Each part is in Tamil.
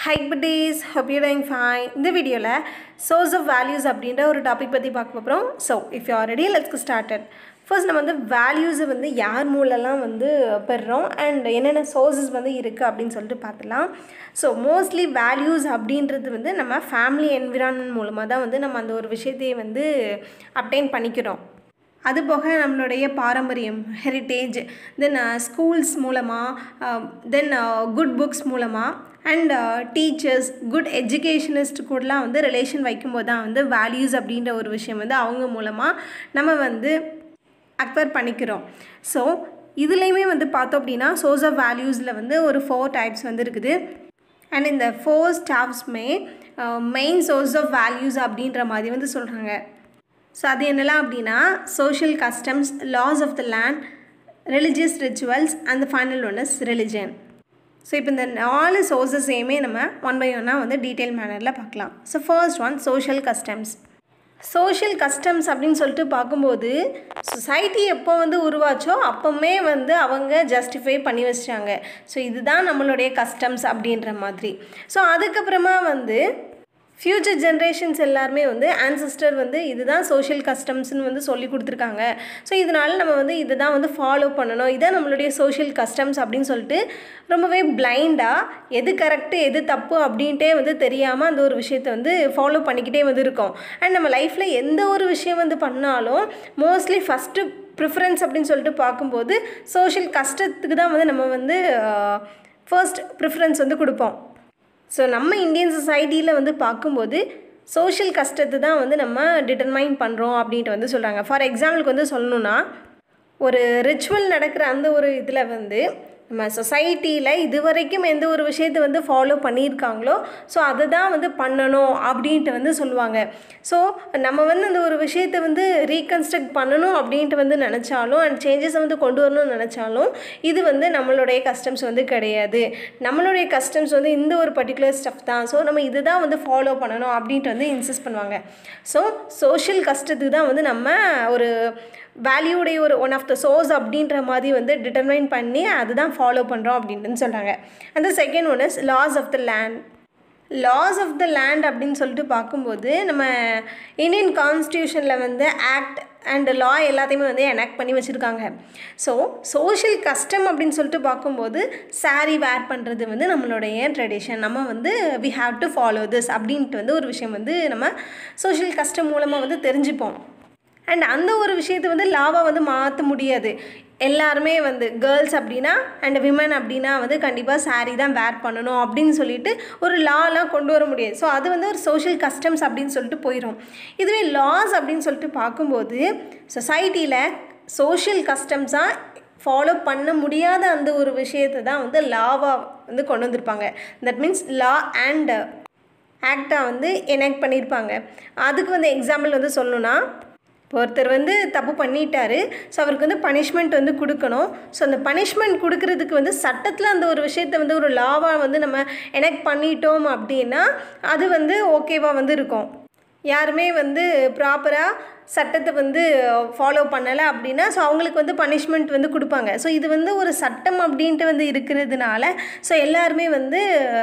high buddies hope you're doing fine இந்த வீடியோவில் சோர்ஸ் ஆஃப் வேல்யூஸ் அப்படின்ற ஒரு டாபிக் பற்றி பார்க்க போகிறோம் so if you already let's started first நம்ம வந்து வேல்யூஸை வந்து யார் மூலம்லாம் வந்து பெறுறோம் அண்ட் என்னென்ன சோர்ஸஸ் வந்து இருக்குது அப்படின்னு சொல்லிட்டு பார்த்துலாம் ஸோ மோஸ்ட்லி வேல்யூஸ் அப்படின்றது வந்து நம்ம ஃபேமிலி என்விரான்மெண்ட் மூலமாக தான் வந்து நம்ம அந்த ஒரு விஷயத்தையே வந்து அப்டைன் பண்ணிக்கிறோம் அது போக நம்மளுடைய பாரம்பரியம் ஹெரிட்டேஜ் தென் ஸ்கூல்ஸ் மூலமாக தென் குட் புக்ஸ் மூலமாக அண்ட் டீச்சர்ஸ் குட் எஜுகேஷனிஸ்ட் கூடலாம் வந்து ரிலேஷன் வைக்கும்போது தான் வந்து வேல்யூஸ் அப்படின்ற ஒரு விஷயம் வந்து அவங்க மூலமாக நம்ம வந்து அக்வயர் பண்ணிக்கிறோம் ஸோ இதுலேயுமே வந்து பார்த்தோம் அப்படின்னா சோர்ஸ் ஆஃப் வேல்யூஸில் வந்து ஒரு ஃபோர் டைப்ஸ் வந்து இருக்குது அண்ட் இந்த ஃபோர் ஸ்டாஃப்ஸ்மே மெயின் சோர்ஸ் ஆஃப் வேல்யூஸ் அப்படின்ற மாதிரி வந்து சொல்கிறாங்க ஸோ அது என்னெல்லாம் அப்படின்னா social customs laws of the land religious rituals and final one is religion so இப்போ இந்த நாலு சோர்ஸஸையுமே நம்ம ஒன் பை ஒன்னாக வந்து டீட்டெயில் மேனரில் பார்க்கலாம் so first one social customs social customs அப்படின்னு சொல்லிட்டு பார்க்கும்போது சொசைட்டி எப்போ வந்து உருவாச்சோ அப்போவுமே வந்து அவங்க ஜஸ்டிஃபை பண்ணி வச்சிட்டாங்க ஸோ இதுதான் நம்மளுடைய கஸ்டம்ஸ் அப்படின்ற மாதிரி ஸோ அதுக்கப்புறமா வந்து ஃப்யூச்சர் ஜென்ரேஷன்ஸ் எல்லாருமே வந்து ஆன்சிஸ்டர் வந்து இதுதான் சோஷியல் கஸ்டம்ஸ்னு வந்து சொல்லி கொடுத்துருக்காங்க ஸோ இதனால் நம்ம வந்து இதை தான் வந்து ஃபாலோ பண்ணணும் இதான் நம்மளுடைய சோஷியல் கஸ்டம்ஸ் அப்படின்னு சொல்லிட்டு ரொம்பவே பிளைண்டாக எது கரெக்டு எது தப்பு அப்படின்ட்டே வந்து தெரியாமல் அந்த ஒரு விஷயத்தை வந்து ஃபாலோ பண்ணிக்கிட்டே வந்து இருக்கோம் அண்ட் நம்ம லைஃப்பில் எந்த ஒரு விஷயம் வந்து பண்ணாலும் மோஸ்ட்லி ஃபஸ்ட்டு ப்ரிஃபரன்ஸ் அப்படின்னு சொல்லிட்டு பார்க்கும்போது சோஷியல் கஷ்டத்துக்கு தான் வந்து நம்ம வந்து ஃபர்ஸ்ட் ப்ரிஃபரன்ஸ் வந்து கொடுப்போம் ஸோ நம்ம இந்தியன் சொசைட்டியில் வந்து பார்க்கும்போது சோஷியல் கஷ்டத்தை தான் வந்து நம்ம டிட்டர்மைன் பண்ணுறோம் அப்படின்ட்டு வந்து சொல்கிறாங்க ஃபார் எக்ஸாம்பிளுக்கு வந்து சொல்லணுன்னா ஒரு ரிச்சுவல் நடக்கிற அந்த ஒரு இதில் வந்து நம்ம சொசைட்டியில் இது வரைக்கும் எந்த ஒரு விஷயத்தை வந்து ஃபாலோ பண்ணியிருக்காங்களோ ஸோ அதை தான் வந்து பண்ணணும் அப்படின்ட்டு வந்து சொல்லுவாங்க ஸோ நம்ம வந்து அந்த ஒரு விஷயத்தை வந்து ரீகன்ஸ்ட்ரக்ட் பண்ணணும் அப்படின்ட்டு வந்து நினச்சாலும் அண்ட் சேஞ்சஸை வந்து கொண்டு வரணும்னு நினச்சாலும் இது வந்து நம்மளுடைய கஸ்டம்ஸ் வந்து கிடையாது நம்மளுடைய கஸ்டம்ஸ் வந்து இந்த ஒரு பர்டிகுலர் ஸ்டஃப் தான் ஸோ நம்ம இது தான் வந்து ஃபாலோ பண்ணணும் அப்படின்ட்டு வந்து இன்சிஸ்ட் பண்ணுவாங்க ஸோ சோஷியல் கஷ்டத்துக்கு தான் வந்து நம்ம ஒரு வேல்யூடைய ஒரு ஒன் ஆஃப் த சோர்ஸ் அப்படின்ற மாதிரி வந்து டிட்டர்மைன் பண்ணி அதுதான் ஃபாலோ பண்ணுறோம் அப்படின்னு சொல்கிறாங்க அந்த second one is laws of the land laws of the land அப்படின்னு சொல்லிட்டு பார்க்கும்போது நம்ம இந்தியன் கான்ஸ்டியூஷனில் வந்து ஆக்ட் அண்ட் லா எல்லாத்தையுமே வந்து எனாக்ட் பண்ணி வச்சுருக்காங்க ஸோ சோஷியல் கஸ்டம் அப்படின்னு சொல்லிட்டு பார்க்கும்போது சாரீ வேர் பண்ணுறது வந்து நம்மளுடைய ட்ரெடிஷன் நம்ம வந்து we have to follow this அப்படின்ட்டு வந்து ஒரு விஷயம் வந்து நம்ம சோஷியல் கஸ்டம் மூலமாக வந்து தெரிஞ்சுப்போம் அண்ட் அந்த ஒரு விஷயத்தை வந்து லாவாக வந்து மாற்ற முடியாது எல்லாருமே வந்து கேர்ள்ஸ் அப்படின்னா அண்ட் விமன் அப்படின்னா வந்து கண்டிப்பாக சாரீ தான் வேர் பண்ணணும் அப்படின்னு சொல்லிட்டு ஒரு லாலாம் கொண்டு வர முடியாது ஸோ அது வந்து ஒரு சோஷியல் கஸ்டம்ஸ் அப்படின்னு சொல்லிட்டு போயிடும் இதுவே லாஸ் அப்படின்னு சொல்லிட்டு பார்க்கும்போது சொசைட்டியில் சோஷியல் கஸ்டம்ஸாக ஃபாலோ பண்ண முடியாத அந்த ஒரு விஷயத்தை தான் வந்து லாவாக வந்து கொண்டு வந்திருப்பாங்க தட் மீன்ஸ் லா அண்ட் ஆக்டாக வந்து எனாக்ட் பண்ணியிருப்பாங்க அதுக்கு வந்து எக்ஸாம்பிள் வந்து சொல்லணுன்னா இப்போ ஒருத்தர் வந்து தப்பு பண்ணிட்டாரு ஸோ அவருக்கு வந்து பனிஷ்மெண்ட் வந்து கொடுக்கணும் ஸோ அந்த பனிஷ்மெண்ட் கொடுக்கறதுக்கு வந்து சட்டத்தில் அந்த ஒரு விஷயத்தை வந்து ஒரு லாவாக வந்து நம்ம எனக் பண்ணிட்டோம் அப்படின்னா அது வந்து ஓகேவாக வந்து இருக்கும் யாருமே வந்து ப்ராப்பராக சட்டத்தை வந்து ஃபாலோ பண்ணலை அப்படின்னா ஸோ அவங்களுக்கு வந்து பனிஷ்மெண்ட் வந்து கொடுப்பாங்க ஸோ இது வந்து ஒரு சட்டம் அப்படின்ட்டு வந்து இருக்கிறதுனால ஸோ எல்லாருமே வந்து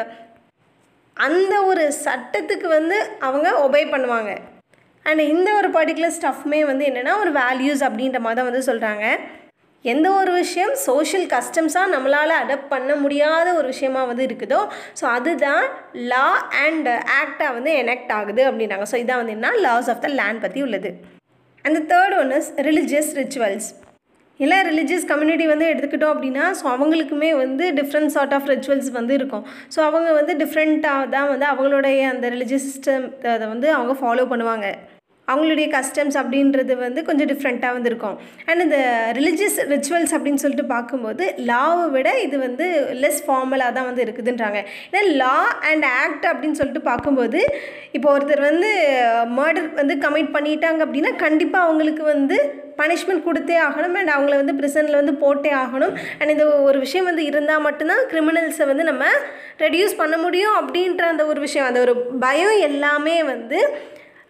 அந்த ஒரு சட்டத்துக்கு வந்து அவங்க ஒபே பண்ணுவாங்க அண்ட் இந்த ஒரு பர்டிகுலர் ஸ்டஃப்மே வந்து என்னென்னா ஒரு வேல்யூஸ் அப்படின்ற மாதிரி தான் வந்து சொல்கிறாங்க எந்த ஒரு விஷயம் சோஷியல் கஸ்டம்ஸாக நம்மளால் அடாப்ட் பண்ண முடியாத ஒரு விஷயமா வந்து இருக்குதோ ஸோ அதுதான் லா அண்ட் ஆக்டாக வந்து எனெக்ட் ஆகுது அப்படின்னாங்க ஸோ இதான் வந்து என்ன லாஸ் ஆஃப் த லேண்ட் பற்றி உள்ளது and third one is religious rituals எல்லா ரிலீஜியஸ் கம்யூனிட்டி வந்து எடுத்துக்கிட்டோம் அப்படின்னா ஸோ அவங்களுக்குமே வந்து டிஃப்ரெண்ட் சார்ட் ஆஃப் ரிச்சுவல்ஸ் வந்து இருக்கும் ஸோ அவங்க வந்து டிஃப்ரெண்ட்டாக தான் வந்து அவங்களுடைய அந்த ரிலிஜியஸ் சிஸ்டம் அதை வந்து அவங்க ஃபாலோ பண்ணுவாங்க அவங்களுடைய கஸ்டம்ஸ் அப்படின்றது வந்து கொஞ்சம் டிஃப்ரெண்ட்டாக வந்து இருக்கும் அண்ட் இந்த ரிலிஜியஸ் ரிச்சுவல்ஸ் அப்படின்னு சொல்லிட்டு பார்க்கும்போது லாவை விட இது வந்து லெஸ் ஃபார்மலாக தான் வந்து இருக்குதுன்றாங்க ஏன்னா லா அண்ட் ஆக்ட் அப்படின்னு சொல்லிட்டு பார்க்கும்போது இப்போ ஒருத்தர் வந்து மர்டர் வந்து கமிட் பண்ணிட்டாங்க அப்படின்னா கண்டிப்பாக அவங்களுக்கு வந்து பனிஷ்மெண்ட் கொடுத்தே ஆகணும் அண்ட் அவங்கள வந்து ப்ரிசனில் வந்து போட்டே ஆகணும் அண்ட் இந்த ஒரு விஷயம் வந்து இருந்தால் மட்டும்தான் கிரிமினல்ஸை வந்து நம்ம ரெடியூஸ் பண்ண முடியும் அப்படின்ற அந்த ஒரு விஷயம் அந்த ஒரு பயம் எல்லாமே வந்து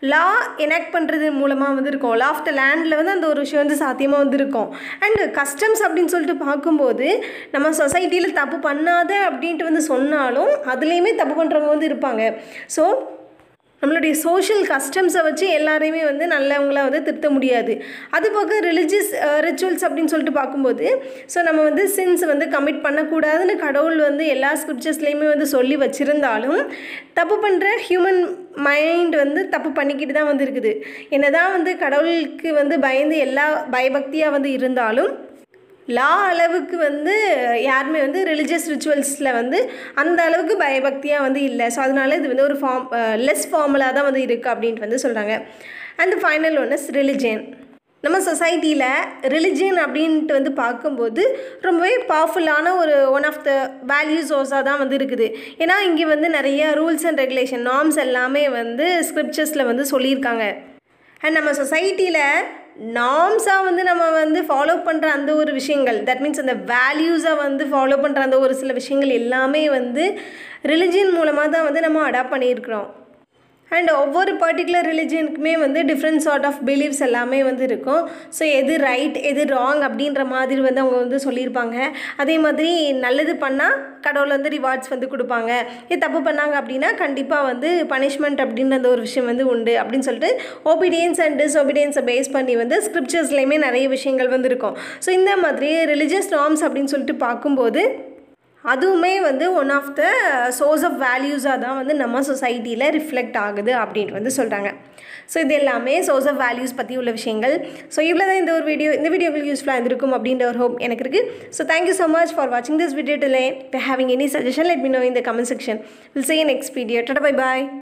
லா எனாக்ட் பண்ணுறது மூலமாக வந்து இருக்கும் லா ஆஃப் த லேண்டில் வந்து அந்த ஒரு விஷயம் வந்து சாத்தியமாக வந்து இருக்கும் அண்டு கஸ்டம்ஸ் அப்படின்னு சொல்லிட்டு பார்க்கும்போது நம்ம சொசைட்டியில் தப்பு பண்ணாத அப்படின்ட்டு வந்து சொன்னாலும் அதுலேயுமே தப்பு பண்ணுறவங்க வந்து இருப்பாங்க ஸோ நம்மளுடைய சோஷியல் கஸ்டம்ஸை வச்சு எல்லாரையுமே வந்து நல்லவங்கள வந்து திருத்த முடியாது அது போக ரிலிஜியஸ் ரிச்சுவல்ஸ் அப்படின்னு சொல்லிட்டு பார்க்கும்போது ஸோ நம்ம வந்து சின்ஸ் வந்து கமிட் பண்ணக்கூடாதுன்னு கடவுள் வந்து எல்லா ஸ்கிரிப்சர்ஸ்லேயுமே வந்து சொல்லி வச்சுருந்தாலும் தப்பு பண்ணுற ஹியூமன் மைண்ட் வந்து தப்பு பண்ணிக்கிட்டு தான் வந்து இருக்குது என்னதான் வந்து கடவுளுக்கு வந்து பயந்து எல்லா பயபக்தியாக வந்து இருந்தாலும் லா அளவுக்கு வந்து யாருமே வந்து ரிலிஜியஸ் ரிச்சுவல்ஸில் வந்து அந்த அளவுக்கு பயபக்தியாக வந்து இல்லை ஸோ அதனால இது வந்து ஒரு ஃபார்ம் லெஸ் ஃபார்முலாக தான் வந்து இருக்குது அப்படின்ட்டு வந்து சொல்கிறாங்க and final one is religion நம்ம சொசைட்டியில் ரிலிஜியன் அப்படின்ட்டு வந்து பார்க்கும்போது ரொம்பவே பவர்ஃபுல்லான ஒரு ஒன் ஆஃப் த வேல்யூ சோர்ஸாக தான் வந்து இருக்குது ஏன்னா இங்கே வந்து நிறைய ரூல்ஸ் அண்ட் ரெகுலேஷன் நார்ம்ஸ் எல்லாமே வந்து ஸ்கிரிப்சர்ஸில் வந்து சொல்லியிருக்காங்க அண்ட் நம்ம சொசைட்டியில் நார்ம்ஸாக வந்து நம்ம வந்து ஃபாலோ பண்ணுற அந்த ஒரு விஷயங்கள் தட் மீன்ஸ் அந்த வேல்யூஸாக வந்து ஃபாலோ பண்ணுற அந்த ஒரு சில விஷயங்கள் எல்லாமே வந்து ரிலிஜியன் மூலமாக தான் வந்து நம்ம அடாப்ட் பண்ணியிருக்கிறோம் அண்ட் ஒவ்வொரு பர்டிகுலர் ரிலிஜியனுக்குமே வந்து டிஃப்ரெண்ட் சார்ட் ஆஃப் பிலீவ்ஸ் எல்லாமே வந்து இருக்கும் ஸோ எது ரைட் எது ராங் அப்படின்ற மாதிரி வந்து அவங்க வந்து சொல்லியிருப்பாங்க அதே மாதிரி நல்லது பண்ணால் கடவுள் வந்து ரிவார்ட்ஸ் வந்து கொடுப்பாங்க இது தப்பு பண்ணாங்க அப்படின்னா கண்டிப்பாக வந்து பனிஷ்மெண்ட் அப்படின்ற அந்த ஒரு விஷயம் வந்து உண்டு அப்படின்னு சொல்லிட்டு ஒபீடியன்ஸ் அண்ட் டிஸ்ஒபீடியன்ஸை பேஸ் பண்ணி வந்து ஸ்கிரிப்சர்ஸ்லேயுமே நிறைய விஷயங்கள் வந்து இருக்கும் ஸோ இந்த மாதிரி ரிலிஜியஸ் நார்ம்ஸ் அப்படின்னு சொல்லிட்டு பார்க்கும்போது அதுவுமே வந்து one of the source of வேல்யூஸாக தான் வந்து நம்ம சொசைட்டியில் ரிஃப்ளெக்ட் ஆகுது அப்படின்ட்டு வந்து சொல்கிறாங்க ஸோ இது எல்லாமே சோர்ஸ் ஆஃப் வேல்யூஸ் பற்றி உள்ள விஷயங்கள் ஸோ இவ்வளோ தான் இந்த ஒரு வீடியோ இந்த வீடியோ உங்களுக்கு யூஸ்ஃபுல்லாக இருந்திருக்கும் அப்படின்ற ஒரு ஹோப் எனக்கு இருக்குது so thank you so much for வாட்சிங் this video today having any suggestion let me know இந்த comment section will say next video tata bye bye